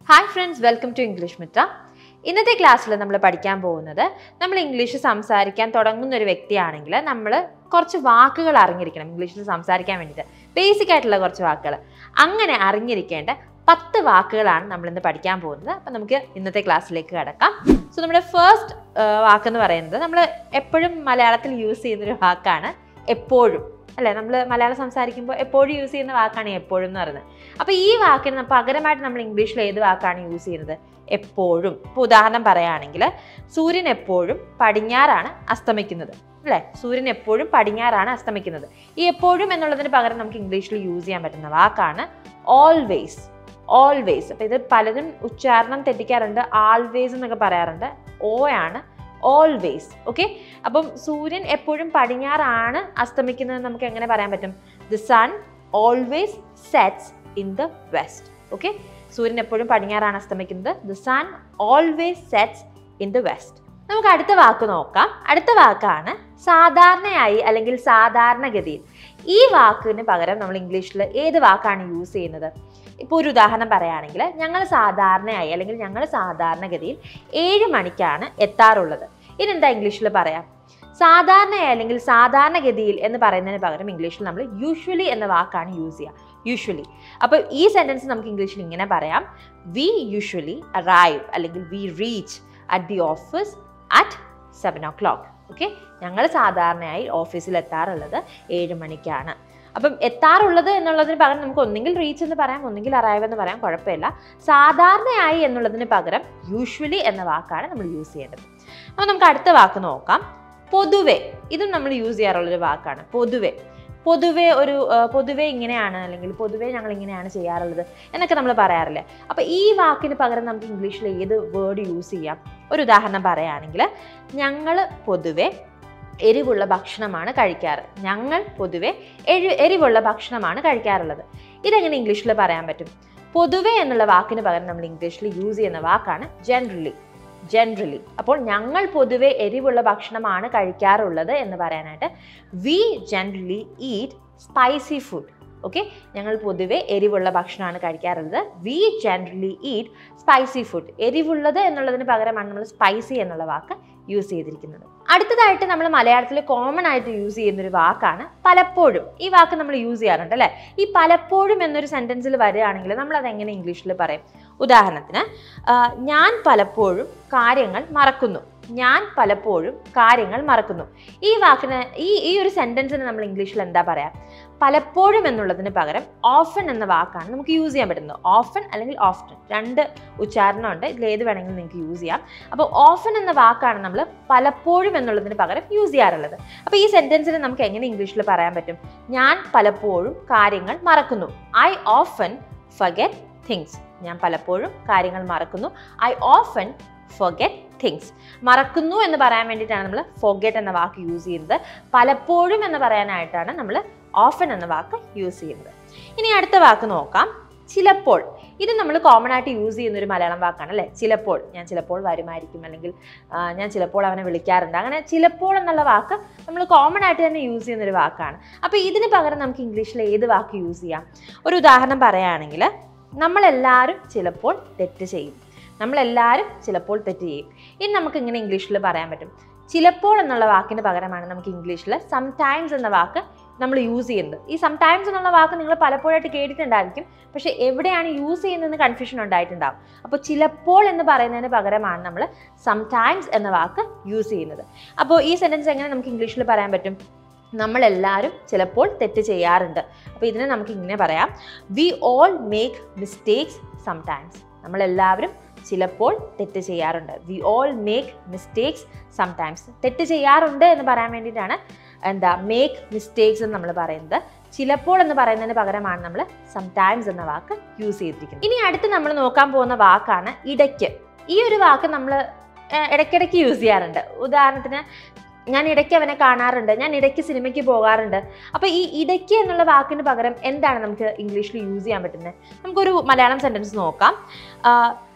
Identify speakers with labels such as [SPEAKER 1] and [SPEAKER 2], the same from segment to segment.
[SPEAKER 1] Hi friends welcome to English Mitra ഇന്നത്തെ ക്ലാസ്സിൽ നമ്മൾ പഠിക്കാൻ പോകുന്നത് നമ്മൾ ഇംഗ്ലീഷ് സംസാരിക്കാൻ തുടങ്ങുന്ന ഒരു വ്യക്തിയാണെങ്കിൽ നമ്മൾ കുറച്ച് വാക്കുകൾ അറിഞ്ഞിരിക്കണം ഇംഗ്ലീഷിൽ സംസാരിക്കാൻ വേണ്ടിയിട്ട് ബേസിക് ആയിട്ടുള്ള കുറച്ച് വാക്കുകൾ അങ്ങനെ അറിഞ്ഞിരിക്കേണ്ട പത്ത് വാക്കുകളാണ് നമ്മൾ ഇന്ന് പഠിക്കാൻ പോകുന്നത് അപ്പം നമുക്ക് ഇന്നത്തെ ക്ലാസ്സിലേക്ക് കിടക്കാം സോ നമ്മുടെ ഫസ്റ്റ് വാക്കെന്ന് പറയുന്നത് നമ്മൾ എപ്പോഴും മലയാളത്തിൽ യൂസ് ചെയ്യുന്നൊരു വാക്കാണ് എപ്പോഴും അല്ലേ നമ്മൾ മലയാളം സംസാരിക്കുമ്പോൾ എപ്പോഴും യൂസ് ചെയ്യുന്ന വാക്കാണ് എപ്പോഴും എന്ന് പറയുന്നത് അപ്പോൾ ഈ വാക്കിന് പകരമായിട്ട് നമ്മൾ ഇംഗ്ലീഷിൽ ഏത് വാക്കാണ് യൂസ് ചെയ്യുന്നത് എപ്പോഴും ഇപ്പോൾ ഉദാഹരണം പറയുകയാണെങ്കിൽ സൂര്യൻ എപ്പോഴും പടിഞ്ഞാറാണ് അസ്തമിക്കുന്നത് അല്ലേ സൂര്യൻ എപ്പോഴും പടിഞ്ഞാറാണ് അസ്തമിക്കുന്നത് ഈ എപ്പോഴും എന്നുള്ളതിന് പകരം നമുക്ക് ഇംഗ്ലീഷിൽ യൂസ് ചെയ്യാൻ പറ്റുന്ന വാക്കാണ് ഓൾവേസ് ഓൾവേസ് അപ്പോൾ ഇത് പലരും ഉച്ചാരണം തെറ്റിക്കാറുണ്ട് ആൾവേസ് എന്നൊക്കെ പറയാറുണ്ട് ഓ ആണ് ഓൾവേസ് ഓക്കെ അപ്പം സൂര്യൻ എപ്പോഴും പടിഞ്ഞാറാണ് അസ്തമിക്കുന്നത് നമുക്ക് എങ്ങനെ പറയാൻ പറ്റും the sun always sets in the west okay സൂര്യൻ എപ്പോഴും പടിഞ്ഞാറാണ് അസ്തമിക്കുന്നത് the sun always sets in the west നമുക്ക് അടുത്ത വാക്ക് നോക്കാം അടുത്ത വാക്കാണ് സാധാരണയായി അല്ലെങ്കിൽ സാധാരണഗതിയിൽ ഈ വാക്കിന് പകരം നമ്മൾ ഇംഗ്ലീഷിൽ ഏത് വാക്കാണ് യൂസ് ചെയ്യുന്നത് ഇപ്പോൾ ഒരു ഉദാഹരണം പറയുകയാണെങ്കിൽ ഞങ്ങൾ സാധാരണയായി അല്ലെങ്കിൽ ഞങ്ങൾ സാധാരണഗതിയിൽ ഏഴ് മണിക്കാണ് എത്താറുള്ളത് ഇതെന്താ ഇംഗ്ലീഷിൽ പറയാം സാധാരണയായി അല്ലെങ്കിൽ സാധാരണഗതിയിൽ എന്ന് പറയുന്നതിന് പകരം ഇംഗ്ലീഷിൽ നമ്മൾ യൂഷ്വലി എന്ന വാക്കാണ് യൂസ് ചെയ്യുക യൂഷ്വലി അപ്പോൾ ഈ സെൻറ്റൻസ് നമുക്ക് ഇംഗ്ലീഷിൽ ഇങ്ങനെ പറയാം വി യൂഷ്വലി അറൈവ് അല്ലെങ്കിൽ we reach at the office at seven o'clock okay ഞങ്ങൾ സാധാരണയായി ഓഫീസിൽ എത്താറുള്ളത് ഏഴ് മണിക്കാണ് അപ്പം എത്താറുള്ളത് എന്നുള്ളതിന് പകരം നമുക്ക് ഒന്നെങ്കിൽ റീച്ച് എന്ന് പറയാം ഒന്നെങ്കിൽ അറൈവ് എന്ന് പറയാം കുഴപ്പമില്ല സാധാരണയായി എന്നുള്ളതിന് പകരം യൂഷ്വലി എന്ന വാക്കാണ് നമ്മൾ യൂസ് ചെയ്യേണ്ടത് അപ്പോൾ നമുക്ക് അടുത്ത വാക്ക് നോക്കാം പൊതുവെ ഇതും നമ്മൾ യൂസ് ചെയ്യാറുള്ളൊരു വാക്കാണ് പൊതുവെ പൊതുവെ ഒരു ആ, പൊതുവെ ഇങ്ങനെയാണ് അല്ലെങ്കിൽ പൊതുവെ ഞങ്ങൾ ഇങ്ങനെയാണ് ചെയ്യാറുള്ളത് എന്നൊക്കെ നമ്മൾ പറയാറില്ലേ അപ്പോൾ ഈ വാക്കിന് പകരം നമുക്ക് ഇംഗ്ലീഷിൽ ഏത് വേർഡ് യൂസ് ചെയ്യാം ഒരു ഉദാഹരണം പറയുകയാണെങ്കിൽ ഞങ്ങൾ പൊതുവെ എരിവുള്ള ഭക്ഷണമാണ് കഴിക്കാറ് ഞങ്ങൾ പൊതുവെ എരി എരിവുള്ള ഭക്ഷണമാണ് കഴിക്കാറുള്ളത് ഇതെങ്ങനെ ഇംഗ്ലീഷിൽ പറയാൻ പറ്റും പൊതുവെ എന്നുള്ള വാക്കിന് പകരം നമ്മൾ ഇംഗ്ലീഷിൽ യൂസ് ചെയ്യുന്ന വാക്കാണ് ജനറലി ജനറലി അപ്പോൾ ഞങ്ങൾ പൊതുവെ എരിവുള്ള ഭക്ഷണമാണ് കഴിക്കാറുള്ളത് എന്ന് പറയാനായിട്ട് we generally eat spicy food okay ഞങ്ങൾ പൊതുവെ എരിവുള്ള ഭക്ഷണമാണ് കഴിക്കാറുള്ളത് we generally eat spicy food എരിവുള്ളത് എന്നുള്ളതിന് പകരമാണ് നമ്മൾ സ്പൈസി എന്നുള്ള വാക്ക് യൂസ് ചെയ്തിരിക്കുന്നത് അടുത്തതായിട്ട് നമ്മൾ മലയാളത്തിൽ കോമൺ ആയിട്ട് യൂസ് ചെയ്യുന്ന ഒരു വാക്കാണ് പലപ്പോഴും ഈ വാക്ക് നമ്മൾ യൂസ് ചെയ്യാറുണ്ട് അല്ലേ ഈ പലപ്പോഴും എന്നൊരു സെൻറ്റൻസിൽ വരികയാണെങ്കിൽ നമ്മൾ അത് എങ്ങനെ ഇംഗ്ലീഷിൽ പറയും ഉദാഹരണത്തിന് ആ, ഞാൻ പലപ്പോഴും കാര്യങ്ങൾ മറക്കുന്നു ഞാൻ പലപ്പോഴും കാര്യങ്ങൾ മറക്കുന്നു ഈ വാക്കിന് ഈ ഈ ഒരു സെൻറ്റൻസിന് നമ്മൾ ഇംഗ്ലീഷിൽ എന്താ പറയാ പലപ്പോഴും എന്നുള്ളതിന് പകരം ഓഫൻ എന്ന വാക്കാണ് നമുക്ക് യൂസ് ചെയ്യാൻ പറ്റുന്നത് ഓഫൻ അല്ലെങ്കിൽ ഓഫ്റ്റൻ രണ്ട് ഉച്ചാരണമുണ്ട് ഇതിൽ ഏത് വേണമെങ്കിലും നിങ്ങൾക്ക് യൂസ് ചെയ്യാം അപ്പോൾ ഓഫൻ എന്ന വാക്കാണ് നമ്മൾ പലപ്പോഴും എന്നുള്ളതിന് പകരം യൂസ് ചെയ്യാറുള്ളത് അപ്പോൾ ഈ സെൻറ്റൻസിന് നമുക്ക് എങ്ങനെ ഇംഗ്ലീഷിൽ പറയാൻ പറ്റും ഞാൻ പലപ്പോഴും കാര്യങ്ങൾ മറക്കുന്നു ഐ ഓഫൻ ഫഗെറ്റ് തിങ്സ് ഞാൻ പലപ്പോഴും കാര്യങ്ങൾ മറക്കുന്നു ഐ ഓഫൻ ഫൊഗെറ്റ് തിങ്സ് മറക്കുന്നു എന്ന് പറയാൻ വേണ്ടിയിട്ടാണ് നമ്മൾ ഫൊഗെറ്റ് എന്ന വാക്ക് യൂസ് ചെയ്യുന്നത് പലപ്പോഴും എന്ന് പറയാനായിട്ടാണ് നമ്മൾ ഓഫൻ എന്ന വാക്ക് യൂസ് ചെയ്യുന്നത് ഇനി അടുത്ത വാക്ക് നോക്കാം ചിലപ്പോൾ ഇത് നമ്മൾ കോമൺ ആയിട്ട് യൂസ് ചെയ്യുന്ന ഒരു മലയാളം വാക്കാണ് അല്ലേ ചിലപ്പോൾ ഞാൻ ചിലപ്പോൾ വരുമായിരിക്കും അല്ലെങ്കിൽ ആ, ഞാൻ ചിലപ്പോൾ അവനെ വിളിക്കാറുണ്ട് അങ്ങനെ ചിലപ്പോൾ എന്നുള്ള വാക്ക് നമ്മൾ കോമൺ ആയിട്ട് തന്നെ യൂസ് ചെയ്യുന്ന ഒരു വാക്കാണ് അപ്പോൾ ഇതിന് പകരം നമുക്ക് ഇംഗ്ലീഷിൽ ഏത് വാക്ക് യൂസ് ചെയ്യാം ഒരു ഉദാഹരണം പറയുകയാണെങ്കിൽ നമ്മളെല്ലാവരും ചിലപ്പോൾ തെറ്റ് ചെയ്യും നമ്മളെല്ലാവരും ചിലപ്പോൾ തെറ്റ് ചെയ്യും ഇനി നമുക്ക് ഇങ്ങനെ ഇംഗ്ലീഷിൽ പറയാൻ പറ്റും ചിലപ്പോൾ എന്നുള്ള വാക്കിന് പകരമാണ് നമുക്ക് ഇംഗ്ലീഷിൽ സംടൈംസ് എന്ന വാക്ക് നമ്മൾ യൂസ് ചെയ്യുന്നത് ഈ സംടൈംസ് എന്നുള്ള വാക്ക് നിങ്ങൾ പലപ്പോഴായിട്ട് കേട്ടിട്ടുണ്ടായിരിക്കും പക്ഷേ എവിടെയാണ് യൂസ് ചെയ്യുന്നതെന്ന് കൺഫ്യൂഷൻ ഉണ്ടായിട്ടുണ്ടാവും അപ്പോൾ ചിലപ്പോൾ എന്ന് പറയുന്നതിന് പകരമാണ് നമ്മൾ സംടൈംസ് എന്ന വാക്ക് യൂസ് ചെയ്യുന്നത് അപ്പോൾ ഈ സെൻറ്റൻസ് എങ്ങനെ നമുക്ക് ഇംഗ്ലീഷിൽ പറയാൻ പറ്റും നമ്മളെല്ലാവരും ചിലപ്പോൾ തെറ്റ് ചെയ്യാറുണ്ട് അപ്പോൾ ഇതിനെ നമുക്ക് ഇങ്ങനെ പറയാം we all make mistakes sometimes നമ്മളെല്ലാവരും ചിലപ്പോൾ തെറ്റ് ചെയ്യാറുണ്ട് we all make mistakes sometimes തെറ്റ് ചെയ്യാറുണ്ട് എന്ന് പറയാൻ വേണ്ടിയിട്ടാണ് എന്താ മേക്ക് മിസ്റ്റേക്സ് എന്ന് നമ്മൾ പറയുന്നത് ചിലപ്പോൾ എന്ന് പറയുന്നതിന് പകരമാണ് നമ്മൾ സംടൈംസ് എന്ന വാക്ക് യൂസ് ചെയ്തിരിക്കുന്നത് ഇനി അടുത്ത് നമ്മൾ നോക്കാൻ പോകുന്ന വാക്കാണ് ഇടയ്ക്ക് ഈ ഒരു വാക്ക് നമ്മൾ ഇടയ്ക്കിടയ്ക്ക് യൂസ് ചെയ്യാറുണ്ട് ഉദാഹരണത്തിന് ഞാൻ ഇടയ്ക്ക് അവനെ കാണാറുണ്ട് ഞാൻ ഇടയ്ക്ക് സിനിമയ്ക്ക് പോകാറുണ്ട് അപ്പോൾ ഈ ഇടയ്ക്ക് എന്നുള്ള വാക്കിന് പകരം എന്താണ് നമുക്ക് ഇംഗ്ലീഷിൽ യൂസ് ചെയ്യാൻ പറ്റുന്നത് നമുക്കൊരു മലയാളം സെൻറ്റൻസ് നോക്കാം ആ,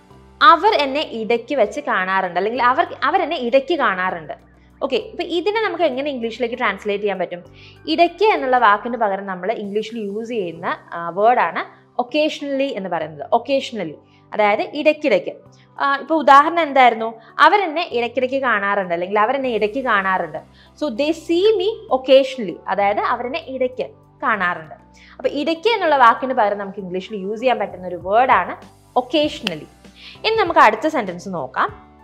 [SPEAKER 1] അവർ എന്നെ ഇടയ്ക്ക് വെച്ച് കാണാറുണ്ട് അല്ലെങ്കിൽ അവർ അവരെന്നെ ഇടയ്ക്ക് കാണാറുണ്ട് ഓക്കെ ഇപ്പം ഇതിനെ നമുക്ക് എങ്ങനെ ഇംഗ്ലീഷിലേക്ക് ട്രാൻസ്ലേറ്റ് ചെയ്യാൻ പറ്റും ഇടയ്ക്ക് എന്നുള്ള വാക്കിന് പകരം നമ്മൾ ഇംഗ്ലീഷിൽ യൂസ് ചെയ്യുന്ന വേർഡാണ് ഒക്കേഷണലി എന്ന് പറയുന്നത് ഒക്കേഷണലി അതായത് ഇടയ്ക്കിടയ്ക്ക് ഇപ്പോൾ ഉദാഹരണം എന്തായിരുന്നു അവരെന്നെ ഇടയ്ക്കിടയ്ക്ക് കാണാറുണ്ട് അല്ലെങ്കിൽ അവരെന്നെ ഇടയ്ക്ക് കാണാറുണ്ട് so they see me occasionally അതായത് അവരെന്നെ ഇടയ്ക്ക് കാണാറുണ്ട് അപ്പോൾ ഇടയ്ക്ക് എന്നുള്ള വാക്കിന് പകരം നമുക്ക് ഇംഗ്ലീഷിൽ യൂസ് ചെയ്യാൻ പറ്റുന്ന ഒരു വേർഡാണ് ഒക്കേഷണലി ഇനി നമുക്ക് അടുത്ത സെൻറ്റൻസ് നോക്കാം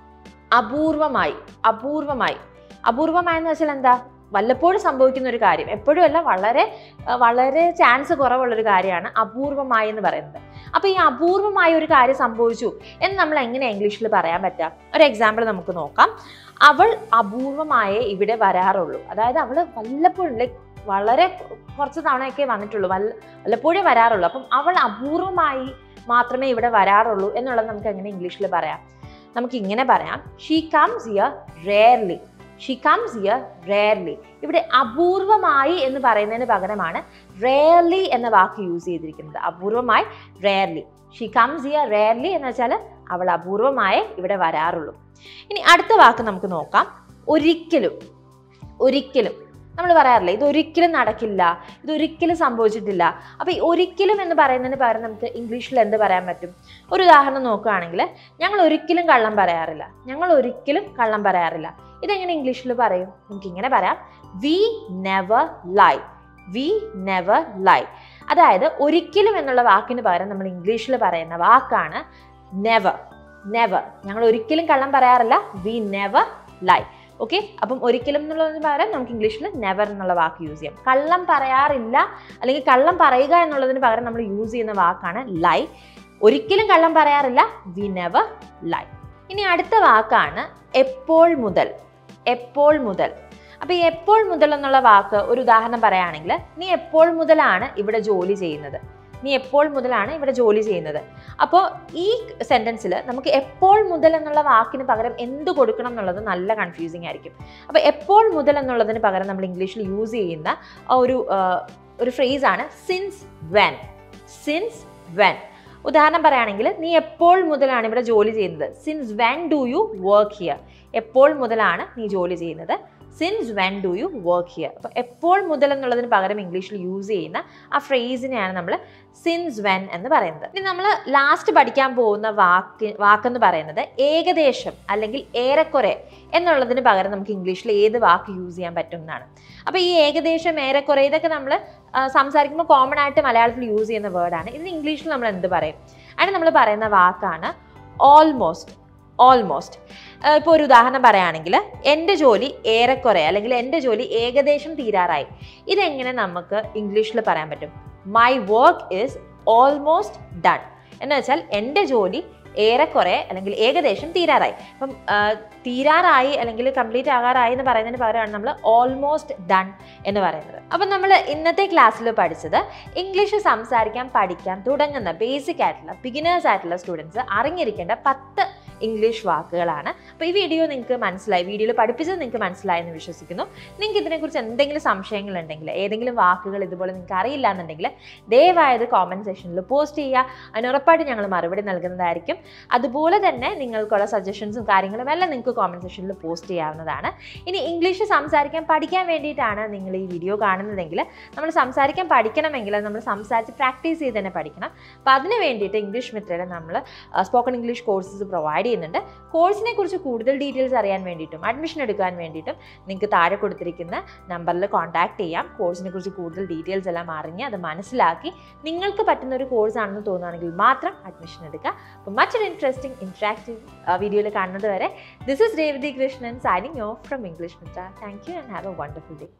[SPEAKER 1] അപൂർവമായി അപൂർവമായി അപൂർവമായി എന്ന് വെച്ചാൽ എന്താ വല്ലപ്പോഴും സംഭവിക്കുന്ന ഒരു കാര്യം എപ്പോഴും അല്ല വളരെ അഹ് വളരെ ചാൻസ് കുറവുള്ളൊരു കാര്യമാണ് അപൂർവമായി എന്ന് പറയുന്നത് അപ്പോൾ ഈ അപൂർവമായ ഒരു കാര്യം സംഭവിച്ചു എന്ന് നമ്മൾ എങ്ങനെ ഇംഗ്ലീഷിൽ പറയാൻ പറ്റുക ഒരു എക്സാമ്പിൾ നമുക്ക് നോക്കാം അവൾ അപൂർവമായേ ഇവിടെ വരാറുള്ളൂ അതായത് അവൾ വല്ലപ്പോഴും ലൈക്ക് വളരെ കുറച്ച് തവണയൊക്കെ വന്നിട്ടുള്ളൂ വല്ല വല്ലപ്പോഴേ വരാറുള്ളൂ അപ്പം അവൾ അപൂർവമായി മാത്രമേ ഇവിടെ വരാറുള്ളൂ എന്നുള്ളത് നമുക്ക് എങ്ങനെ ഇംഗ്ലീഷിൽ പറയാം നമുക്ക് ഇങ്ങനെ പറയാം she comes here rarely she comes here rarely ഇവിടെ അപൂർവമായി എന്ന് പറയുന്നതിന് പകരമാണ് റെയർലി എന്ന വാക്ക് യൂസ് ചെയ്തിരിക്കുന്നത് അപൂർവമായി rarely she comes here rarely എന്ന് വെച്ചാൽ അവൾ അപൂർവമായേ ഇവിടെ വരാറുള്ളൂ ഇനി അടുത്ത വാക്ക് നമുക്ക് നോക്കാം ഒരിക്കലും ഒരിക്കലും നമ്മൾ പറയാറില്ല ഇത് ഒരിക്കലും നടക്കില്ല ഇത് ഒരിക്കലും സംഭവിച്ചിട്ടില്ല അപ്പോൾ ഈ ഒരിക്കലും എന്ന് പറയുന്നതിന് പകരം നമുക്ക് ഇംഗ്ലീഷിൽ എന്ത് പറയാൻ പറ്റും ഒരു ഉദാഹരണം നോക്കുകയാണെങ്കിൽ ഞങ്ങൾ ഒരിക്കലും കള്ളം പറയാറില്ല ഞങ്ങൾ ഒരിക്കലും കള്ളം പറയാറില്ല ഇതെങ്ങനെ ഇംഗ്ലീഷിൽ പറയും നമുക്ക് ഇങ്ങനെ പറയാം we never lie we never lie അതായത് ഒരിക്കലും എന്നുള്ള വാക്കിന് പകരം നമ്മൾ ഇംഗ്ലീഷിൽ പറയുന്ന വാക്കാണ് നെവർ നെവർ ഞങ്ങൾ ഒരിക്കലും കള്ളം പറയാറില്ല വി നെവർ ലൈ ഓക്കെ അപ്പം ഒരിക്കലും എന്നുള്ളതിന് പകരം നമുക്ക് ഇംഗ്ലീഷിൽ നെവർ എന്നുള്ള വാക്ക് യൂസ് ചെയ്യാം കള്ളം പറയാറില്ല അല്ലെങ്കിൽ കള്ളം പറയുക എന്നുള്ളതിന് പകരം നമ്മൾ യൂസ് ചെയ്യുന്ന വാക്കാണ് ലൈ ഒരിക്കലും കള്ളം പറയാറില്ല വി നെവർ ലൈ ഇനി അടുത്ത വാക്കാണ് എപ്പോൾ മുതൽ എപ്പോൾ മുതൽ അപ്പൊ ഈ എപ്പോൾ മുതൽ എന്നുള്ള വാക്ക് ഒരു ഉദാഹരണം പറയുകയാണെങ്കിൽ നീ എപ്പോൾ മുതലാണ് ഇവിടെ ജോലി ചെയ്യുന്നത് നീ എപ്പോൾ മുതലാണ് ഇവിടെ ജോലി ചെയ്യുന്നത് അപ്പോൾ ഈ സെൻറ്റൻസിൽ നമുക്ക് എപ്പോൾ മുതൽ എന്നുള്ള വാക്കിന് പകരം എന്ത് കൊടുക്കണം എന്നുള്ളത് നല്ല കൺഫ്യൂസിങ് ആയിരിക്കും അപ്പോൾ എപ്പോൾ മുതൽ എന്നുള്ളതിന് പകരം നമ്മൾ ഇംഗ്ലീഷിൽ യൂസ് ചെയ്യുന്ന ആ ഒരു ആ, ഒരു ഫ്രേസാണ് സിൻസ് വെൻ സിൻസ് വെൻ ഉദാഹരണം പറയുകയാണെങ്കിൽ നീ എപ്പോൾ മുതലാണ് ഇവിടെ ജോലി ചെയ്യുന്നത് since when do you work here എപ്പോൾ മുതലാണ് നീ ജോലി ചെയ്യുന്നത് since when do you work here അപ്പോൾ എപ്പോൾ മുതൽ എന്നുള്ളതിന് പകരം ഇംഗ്ലീഷിൽ യൂസ് ചെയ്യുന്ന ആ ഫ്രേസിനെയാണ് നമ്മൾ സിൻസ് വെൻ എന്ന് പറയുന്നത് ഇനി നമ്മൾ ലാസ്റ്റ് പഠിക്കാൻ പോകുന്ന വാക്ക് വാക്കെന്ന് പറയുന്നത് ഏകദേശം അല്ലെങ്കിൽ ഏറെക്കുറെ എന്നുള്ളതിന് പകരം നമുക്ക് ഇംഗ്ലീഷിൽ ഏത് വാക്ക് യൂസ് ചെയ്യാൻ പറ്റും എന്നാണ് അപ്പോൾ ഈ ഏകദേശം ഏറെക്കുറെ ഇതൊക്കെ നമ്മൾ സംസാരിക്കുമ്പോൾ കോമൺ ആയിട്ട് മലയാളത്തിൽ യൂസ് ചെയ്യുന്ന വേർഡാണ് ഇതിന് ഇംഗ്ലീഷിൽ നമ്മൾ എന്ത് പറയും അതിന് നമ്മൾ പറയുന്ന വാക്കാണ് ഓൾമോസ്റ്റ് ഓൾമോസ്റ്റ് ഇപ്പോൾ ഒരു ഉദാഹരണം പറയുകയാണെങ്കിൽ എൻ്റെ ജോലി ഏറെക്കുറെ അല്ലെങ്കിൽ എൻ്റെ ജോലി ഏകദേശം തീരാറായി ഇതെങ്ങനെ നമുക്ക് ഇംഗ്ലീഷിൽ പറയാൻ പറ്റും my work is almost done എന്ന് വെച്ചാൽ എൻ്റെ ജോലി ഏറെക്കുറെ അല്ലെങ്കിൽ ഏകദേശം തീരാറായി അപ്പം ആ, തീരാറായി അല്ലെങ്കിൽ കംപ്ലീറ്റ് ആകാറായി എന്ന് പറയുന്നതിന് പകരമാണ് നമ്മൾ ഓൾമോസ്റ്റ് ഡൺ എന്ന് പറയുന്നത് അപ്പം നമ്മൾ ഇന്നത്തെ ക്ലാസ്സിൽ പഠിച്ചത് ഇംഗ്ലീഷ് സംസാരിക്കാൻ പഠിക്കാൻ തുടങ്ങുന്ന ബേസിക് ആയിട്ടുള്ള ബിഗിനേഴ്സ് ആയിട്ടുള്ള സ്റ്റുഡൻസ് അറിഞ്ഞിരിക്കേണ്ട പത്ത് ഇംഗ്ലീഷ് വാക്കുകളാണ് അപ്പോൾ ഈ വീഡിയോ നിങ്ങൾക്ക് മനസ്സിലായി വീഡിയോയിൽ പഠിപ്പിച്ചത് നിങ്ങൾക്ക് മനസ്സിലായി എന്ന് വിശ്വസിക്കുന്നു നിങ്ങൾക്ക് ഇതിനെക്കുറിച്ച് എന്തെങ്കിലും സംശയങ്ങൾ ഉണ്ടെങ്കിൽ ഏതെങ്കിലും വാക്കുകൾ ഇതുപോലെ നിങ്ങൾക്ക് അറിയില്ല എന്നുണ്ടെങ്കിൽ ദയവായത് കോമൻറ്റ് സെക്ഷനിൽ പോസ്റ്റ് ചെയ്യുക അതിന് ഉറപ്പായിട്ട് ഞങ്ങൾ മറുപടി നൽകുന്നതായിരിക്കും അതുപോലെ തന്നെ നിങ്ങൾക്കുള്ള സജഷൻസും കാര്യങ്ങളും എല്ലാം നിങ്ങൾക്ക് കോമൻറ്റ് സെക്ഷനിൽ പോസ്റ്റ് ചെയ്യാവുന്നതാണ് ഇനി ഇംഗ്ലീഷ് സംസാരിക്കാൻ പഠിക്കാൻ വേണ്ടിയിട്ടാണ് നിങ്ങൾ ഈ വീഡിയോ കാണുന്നതെങ്കിൽ നമ്മൾ സംസാരിക്കാൻ പഠിക്കണമെങ്കിൽ നമ്മൾ സംസാരിച്ച് പ്രാക്ടീസ് ചെയ്ത് തന്നെ പഠിക്കണം അപ്പോൾ അതിന് വേണ്ടിയിട്ട് ഇംഗ്ലീഷ് മെത്തേഡ് നമ്മൾ സ്പോക്കൺ ഇംഗ്ലീഷ് കോഴ്സസ് പ്രൊവൈഡ് ചെയ്യുന്നുണ്ട് കോഴ്സിനെ കുറിച്ച് കൂടുതൽ ഡീറ്റെയിൽസ് അറിയാൻ വേണ്ടിയിട്ടും അഡ്മിഷൻ എടുക്കാൻ വേണ്ടിയിട്ടും നിങ്ങൾക്ക് താഴെ കൊടുത്തിരിക്കുന്ന നമ്പറിൽ കോൺടാക്ട് ചെയ്യാം കോഴ്സിനെ കുറിച്ച് കൂടുതൽ ഡീറ്റെയിൽസ് എല്ലാം അറിഞ്ഞ് അത് മനസ്സിലാക്കി നിങ്ങൾക്ക് പറ്റുന്ന ഒരു കോഴ്സ് ആണെന്ന് തോന്നുകയാണെങ്കിൽ മാത്രം അഡ്മിഷൻ എടുക്കുക അപ്പോൾ മറ്റൊരു ഇൻട്രസ്റ്റിംഗ് ഇൻട്രാക്റ്റീവ് വീഡിയോയിൽ കാണുന്നത് വരെ this is Revathi Krishnan signing off from English Mitra thank you and have a wonderful day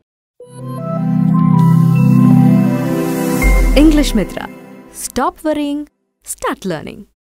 [SPEAKER 2] English Mitra. Stop worrying, start learning.